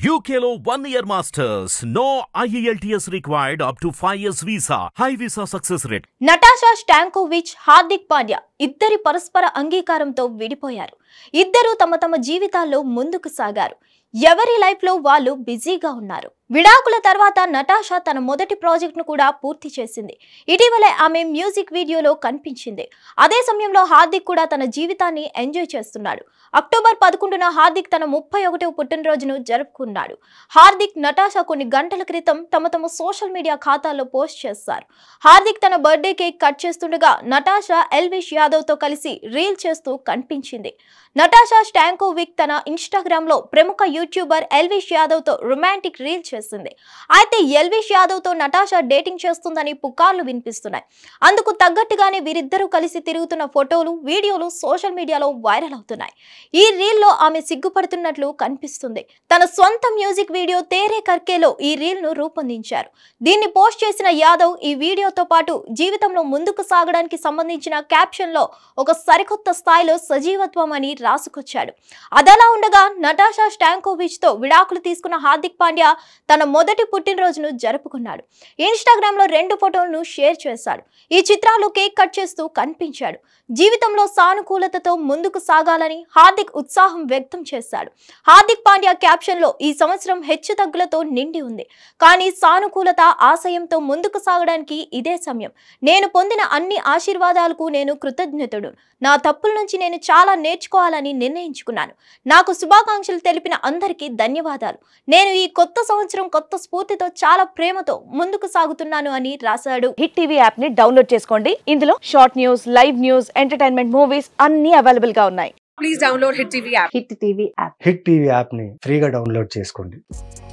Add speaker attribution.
Speaker 1: UKLO one year masters. No IELTS required up to 5 years visa. High visa success rate.
Speaker 2: Natasha Stankovic Hardik Pandya ఇద్దరి పరస్పర అంగీకారంతో విడిపోయారు ఇద్దరు తమ తమ జీవితాల్లో ముందుకు సాగారు ఎవరి లైఫ్లో వాళ్ళు బిజీగా ఉన్నారు విడాకుల తర్వాత నటాషా తన మొదటి ప్రాజెక్ట్ను కూడా పూర్తి చేసింది ఇటీవలే ఆమె మ్యూజిక్ వీడియోలో కనిపించింది అదే సమయంలో హార్దిక్ కూడా తన జీవితాన్ని ఎంజాయ్ చేస్తున్నాడు అక్టోబర్ పదకొండున హార్దిక్ తన ముప్పై ఒకటవ పుట్టినరోజును జరుపుకున్నాడు హార్దిక్ నటాషా కొన్ని గంటల క్రితం తమ తమ సోషల్ మీడియా ఖాతాల్లో పోస్ట్ చేస్తారు హార్దిక్ తన బర్త్డే కేక్ కట్ చేస్తుండగా నటాషా ఎల్విష్ యాదవ్ తో కలిసి రీల్ చేస్తూ కనిపించింది నటాషా స్టాంకోవిక్ తన ఇన్స్టాగ్రామ్ లో ప్రముఖ యూట్యూబర్ ఎల్విష్ యాదవ్ తో రొమాంటిక్ రీల్ చేసింది అయితే ఎల్విష్ యాదవ్ తో నటాషా డేటింగ్ చేస్తుందని పుకార్లు వినిపిస్తున్నాయి అందుకు తగ్గట్టుగానే వీరిద్దరూ కలిసి తిరుగుతున్న ఫోటోలు వీడియోలు సోషల్ మీడియాలో వైరల్ అవుతున్నాయి ఈ రీల్ లో ఆమె సిగ్గుపడుతున్నట్లు కనిపిస్తుంది తన సొంత మ్యూజిక్ వీడియో తేరే కర్కేలో ఈ రీల్ ను రూపొందించారు దీన్ని పోస్ట్ చేసిన యాదవ్ ఈ వీడియోతో పాటు జీవితంలో ముందుకు సాగడానికి సంబంధించిన క్యాప్షన్ లో ఒక సరికొత్త స్థాయిలో సజీవత్వం అని రాసుకొచ్చాడు అదలా ఉండగా నటాషా స్టాంకోవిచ్ తో విడాకులు తీసుకున్న హార్దిక్ పాండ్యా తన మొదటి పుట్టినరోజును జరుపుకున్నాడు ఇన్స్టాగ్రామ్ లో రెండు ఫోటోలను షేర్ చేశాడు ఈ చిత్రాలు కేక్ కట్ చేస్తూ కనిపించాడు జీవితంలో సానుకూలతతో ముందుకు సాగాలని హార్దిక్ ఉత్సాహం వ్యక్తం చేశాడు హార్దిక్ పాండ్యా క్యాప్షన్ లో ఈ సంవత్సరం హెచ్చు తగ్గులతో నిండి ఉంది కానీ సానుకూలత ఆశయంతో ముందుకు సాగడానికి ఇదే సమయం నేను పొందిన అన్ని ఆశీర్వాదాలకు నేను కృతజ్ఞతుడు నా తప్పుల నుంచి నేను చాలా నేర్చుకోవాలని నిర్ణయించుకున్నాను నాకు శుభాకాంక్షలు తెలిపిన అందరికీ ధన్యవాదాలు నేను ఈ కొత్త సంవత్సరం కొత్త స్ఫూర్తితో చాలా ప్రేమతో ముందుకు సాగుతున్నాను అని రాశాడు
Speaker 3: హిట్ టీవీ యాప్ ని డౌన్లోడ్ చేసుకోండి ఇందులో short news live news entertainment movies అన్ని అవైలబుల్ గా ఉన్నాయి
Speaker 4: please download Hit TV app.
Speaker 3: Hit TV app
Speaker 5: Hit TV యాప్ని ఫ్రీగా డౌన్లోడ్ చేసుకోండి